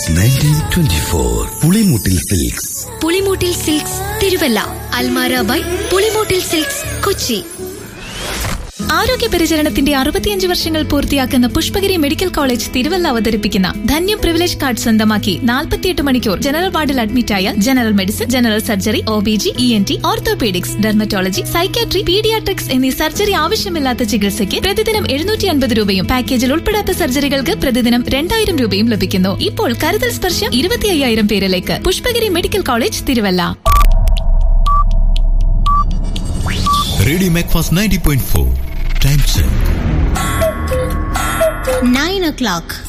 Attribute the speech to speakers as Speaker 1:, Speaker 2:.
Speaker 1: nineteen twenty four Pulimoottil silks
Speaker 2: Pulimoottil silks Thiruvalla Almara by Pulimoottil silks Kochi
Speaker 3: ആരോഗ്യ പരിചരണത്തിന്റെ അറുപത്തിയഞ്ച് വർഷങ്ങൾ പൂർത്തിയാക്കുന്ന പുഷ്പഗിരി മെഡിക്കൽ കോളേജ് തിരുവല്ല അവതരിപ്പിക്കുന്ന ധന്യം പ്രിവിലേജ് കാർഡ് സ്വന്തമാക്കി നാൽപ്പത്തിയെട്ട് മണിക്കൂർ ജനറൽ വാർഡിൽ അഡ്മിറ്റായ general medicine general surgery O B G E N T orthopaedics dermatology psychiatry paediatrics എന്നീ സർജറി ആവശ്യമില്ലാത്ത ചികിത്സയ്ക്ക് പ്രതിദിനം എഴുന്നൂറ്റി അൻപത് രൂപയും പാക്കേജിൽ ഉൾപ്പെടാത്ത സർജറികൾക്ക് പ്രതിദിനം രണ്ടായിരം രൂപയും ലഭിക്കുന്നു ഇപ്പോൾ കരുതൽ സ്പർശം ഇരുപത്തി അയ്യായിരം പേരിലേക്ക് Pushpagiri medical college Thiruvalla
Speaker 4: radio Macfast ninety point four time check
Speaker 2: nine O clock